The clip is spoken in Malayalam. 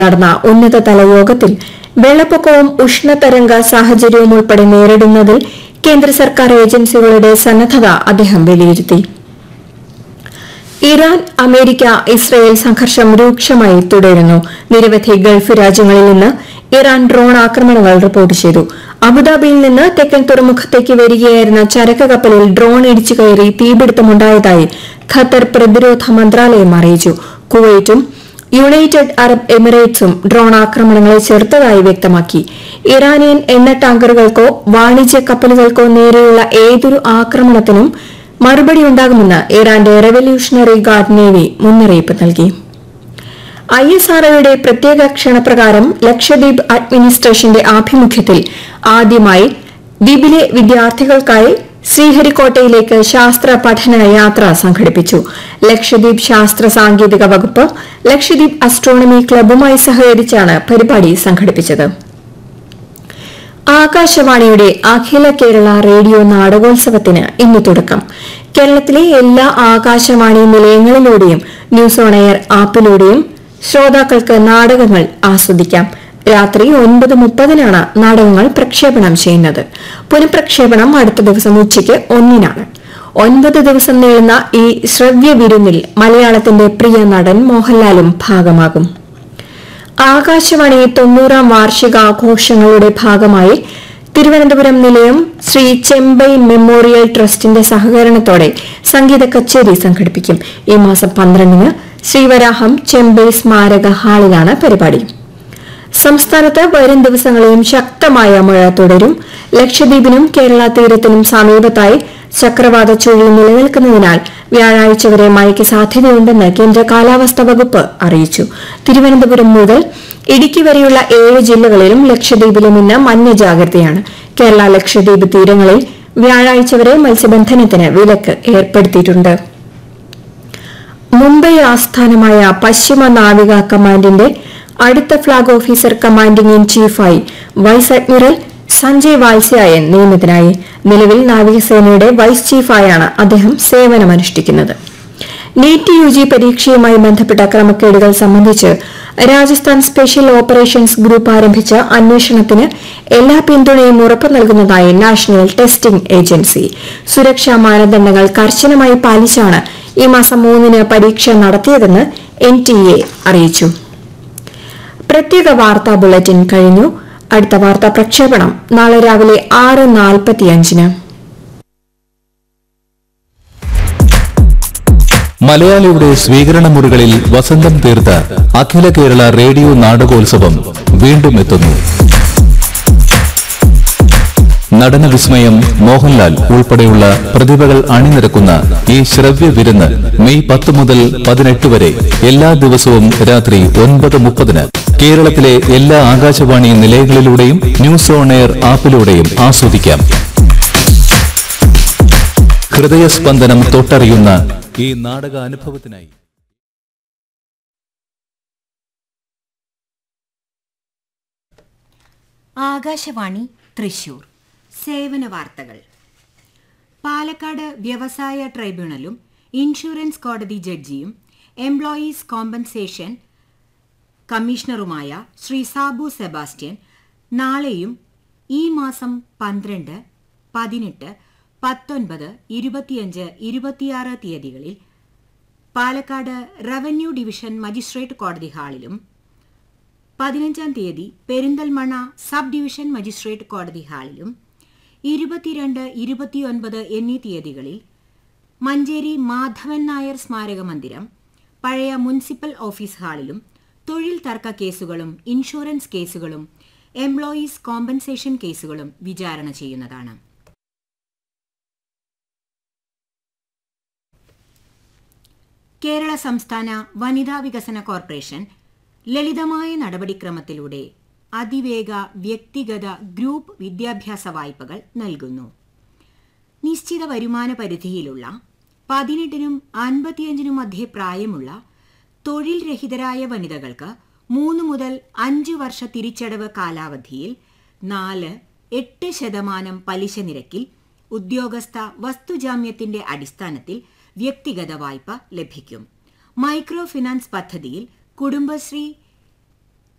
നടന്ന ഉന്നതതല യോഗത്തിൽ വെള്ളപ്പൊക്കവും ഉഷ്ണതരംഗ സാഹചര്യവും ഉൾപ്പെടെ നേരിടുന്നതിൽ കേന്ദ്ര സർക്കാർ ഏജൻസികളുടെ സന്നദ്ധത അദ്ദേഹം വിലയിരുത്തി ഇറാൻ അമേരിക്ക ഇസ്രയേൽ സംഘർഷം രൂക്ഷമായി തുടരുന്നു നിരവധി ഗൾഫ് രാജ്യങ്ങളിൽ നിന്ന് ഇറാൻ ഡ്രോൺ ആക്രമണങ്ങൾ റിപ്പോർട്ട് ചെയ്തു അബുദാബിയിൽ നിന്ന് തെക്കൻ തുറമുഖത്തേക്ക് വരികയായിരുന്ന ചരക്ക് കപ്പലിൽ ഡ്രോൺ ഇടിച്ചു കയറി തീപിടുത്തമുണ്ടായതായി ഖത്തർ പ്രതിരോധ മന്ത്രാലയം അറിയിച്ചു കുവൈറ്റും യുണൈറ്റഡ് അറബ് എമിറേറ്റ്സും ഡ്രോൺ ആക്രമണങ്ങളെ ചെറുത്തതായി വ്യക്തമാക്കി ഇറാനിയൻ എണ്ണ ടാങ്കറുകൾക്കോ വാണിജ്യ കപ്പലുകൾക്കോ നേരെയുള്ള ഏതൊരു ആക്രമണത്തിനും മറുപടിയുണ്ടാകുമെന്ന് ഇറാന്റെ റെവല്യൂഷണറി ഗാർഡ് നേവി മുന്നറിയിപ്പ് നൽകി ഐ എസ് ആർഒയുടെ പ്രത്യേക ക്ഷണപ്രകാരം ലക്ഷദ്വീപ് അഡ്മിനിസ്ട്രേഷന്റെ ആഭിമുഖ്യത്തിൽ ആദ്യമായി ദ്വീപിലെ വിദ്യാർത്ഥികൾക്കായി ശ്രീഹരിക്കോട്ടയിലേക്ക് ശാസ്ത്ര പഠന യാത്ര സംഘടിപ്പിച്ചു ലക്ഷദ്വീപ് ശാസ്ത്ര സാങ്കേതിക വകുപ്പ് ലക്ഷദ്വീപ് അസ്ട്രോണമി ക്ലബ്ബുമായി സഹകരിച്ചാണ് പരിപാടി സംഘടിപ്പിച്ചത് ആകാശവാണിയുടെ അഖില കേരള റേഡിയോ നാടകോത്സവത്തിന് ഇന്ന് തുടക്കം കേരളത്തിലെ എല്ലാ ആകാശവാണി നിലയങ്ങളിലൂടെയും ന്യൂസ് ഓൺ എയർ ആപ്പിലൂടെയും ശ്രോതാക്കൾക്ക് നാടകങ്ങൾ ആസ്വദിക്കാം രാത്രി ഒൻപത് മുപ്പതിനാണ് നാടകങ്ങൾ പ്രക്ഷേപണം ചെയ്യുന്നത് പുനഃപ്രക്ഷേപണം അടുത്ത ദിവസം ഉച്ചയ്ക്ക് ഒന്നിനാണ് ഒൻപത് ദിവസം നീളുന്ന ഈ ശ്രവ്യ വിരുന്നിൽ മലയാളത്തിന്റെ പ്രിയ നടൻ മോഹൻലാലും ഭാഗമാകും ആകാശവാണി തൊണ്ണൂറാം വാർഷികാഘോഷങ്ങളുടെ ഭാഗമായി തിരുവനന്തപുരം നിലയം ശ്രീ ചെമ്പൈ മെമ്മോറിയൽ ട്രസ്റ്റിന്റെ സഹകരണത്തോടെ സംഗീത കച്ചേരി സംഘടിപ്പിക്കും ഈ മാസം പന്ത്രണ്ടിന് ശ്രീവരാഹം ചെമ്പൈ സ്മാരക ഹാളിലാണ് പരിപാടി സംസ്ഥാനത്ത് വരും ദിവസങ്ങളിലും ശക്തമായ മഴ തുടരും ലക്ഷദ്വീപിനും കേരള തീരത്തിനും സമീപത്തായി ചക്രവാത ചുഴി നിലനിൽക്കുന്നതിനാൽ വ്യാഴാഴ്ച വരെ മഴയ്ക്ക് സാധ്യതയുണ്ടെന്ന് കേന്ദ്ര കാലാവസ്ഥാ വകുപ്പ് അറിയിച്ചു തിരുവനന്തപുരം മുതൽ ഇടുക്കി വരെയുള്ള ഏഴ് ജില്ലകളിലും ലക്ഷദ്വീപിലും ഇന്ന് മഞ്ഞ ജാഗ്രതയാണ് കേരള ലക്ഷദ്വീപ് തീരങ്ങളിൽ വ്യാഴാഴ്ച വരെ മത്സ്യബന്ധനത്തിന് വിലക്ക് ഏർപ്പെടുത്തിയിട്ടുണ്ട് മുംബൈ ആസ്ഥാനമായ പശ്ചിമ നാവിക കമാൻഡിന്റെ അടുത്ത ഫ്ളാഗ് ഓഫീസർ കമാൻഡിംഗ് ഇൻ ചീഫായി വൈസ് അഡ്മിറൽ സഞ്ജയ് വാത്സ്യായൻ നിയമിതനായി നിലവിൽ നാവികസേനയുടെ വൈസ് ചീഫായാണ് അദ്ദേഹം സേവനമനുഷ്ഠിക്കുന്നത് നീറ്റ് യു ജി പരീക്ഷയുമായി ബന്ധപ്പെട്ട ക്രമക്കേടുകൾ സംബന്ധിച്ച് രാജസ്ഥാൻ സ്പെഷ്യൽ ഓപ്പറേഷൻസ് ഗ്രൂപ്പ് ആരംഭിച്ച അന്വേഷണത്തിന് എല്ലാ പിന്തുണയും ഉറപ്പു നൽകുന്നതായി നാഷണൽ ടെസ്റ്റിംഗ് ഏജൻസി സുരക്ഷാ മാനദണ്ഡങ്ങൾ കർശനമായി പാലിച്ചാണ് ഈ മാസം മൂന്നിന് പരീക്ഷ നടത്തിയതെന്ന് എൻ ടി എ അറിയിച്ചു പ്രത്യേക വാർത്താ ബുള്ളറ്റിൻ കഴിഞ്ഞു അടുത്ത വാർത്താ പ്രക്ഷേപണം നാളെ രാവിലെ ആറ് നാൽപ്പത്തിയഞ്ചിന് മലയാളിയുടെ സ്വീകരണ മുറികളിൽ വസന്തം തീർത്ത അഖില കേരള റേഡിയോ നാടകോത്സവം വീണ്ടും എത്തുന്നു നടന വിസ്മയം മോഹൻലാൽ ഉൾപ്പെടെയുള്ള പ്രതിഭകൾ അണിനിരക്കുന്ന ഈ ശ്രവ്യ വിരുന്ന് മെയ് പത്ത് മുതൽ പതിനെട്ട് വരെ എല്ലാ ദിവസവും രാത്രി ഒൻപത് മുപ്പതിന് കേരളത്തിലെ എല്ലാ ആകാശവാണി നിലയങ്ങളിലൂടെയും ന്യൂസ് ഓൺ എയർ ആപ്പിലൂടെയും ആസ്വദിക്കാം ഹൃദയസ്പന്ദനം തൊട്ടറിയുന്ന ഈ നാടക അനുഭവത്തിനായി ആകാശവാണി തൃശൂർ സേവന വാർത്തകൾ പാലക്കാട് വ്യവസായ ട്രൈബ്യൂണലും ഇൻഷുറൻസ് കോടതി ജഡ്ജിയും എംപ്ലോയീസ് കോമ്പൻസേഷൻ കമ്മീഷണറുമായ ശ്രീ സാബു സെബാസ്റ്റ്യൻ നാളെയും ഈ മാസം പന്ത്രണ്ട് പതിനെട്ട് പത്തൊൻപത് ഇരുപത്തിയഞ്ച് ഇരുപത്തിയാറ് തീയതികളിൽ പാലക്കാട് റവന്യൂ ഡിവിഷൻ മജിസ്ട്രേറ്റ് കോടതി ഹാളിലും പതിനഞ്ചാം തീയതി പെരിന്തൽമണ്ണ സബ് ഡിവിഷൻ മജിസ്ട്രേറ്റ് കോടതി ഹാളിലും ഇരുപത്തിരണ്ട് ഇരുപത്തിയൊൻപത് എന്നീ തീയതികളിൽ മഞ്ചേരി മാധവൻ നായർ സ്മാരക മന്ദിരം പഴയ മുനിസിപ്പൽ ഓഫീസ് ഹാളിലും തൊഴിൽ തർക്ക കേസുകളും ഇൻഷുറൻസ് കേസുകളും എംപ്ലോയീസ് കോമ്പൻസേഷൻ കേസുകളും വിചാരണ ചെയ്യുന്നതാണ് കേരള സംസ്ഥാന വനിതാ വികസന കോർപ്പറേഷൻ ലളിതമായ നടപടിക്രമത്തിലൂടെ അതിവേഗ വ്യക്തിഗത ഗ്രൂപ്പ് വിദ്യാഭ്യാസ വായ്പകൾ നൽകുന്നു നിശ്ചിത വരുമാന പരിധിയിലുള്ള പതിനെട്ടിനും അൻപത്തിയഞ്ചിനും മധ്യേ പ്രായമുള്ള തൊഴിൽ രഹിതരായ വനിതകൾക്ക് മൂന്ന് മുതൽ അഞ്ച് വർഷ തിരിച്ചടവ് കാലാവധിയിൽ നാല് എട്ട് ശതമാനം പലിശ നിരക്കിൽ ഉദ്യോഗസ്ഥ വസ്തുജാമ്യത്തിന്റെ അടിസ്ഥാനത്തിൽ വ്യക്തിഗത വായ്പ ലഭിക്കും മൈക്രോ ഫിനാൻസ് പദ്ധതിയിൽ കുടുംബശ്രീ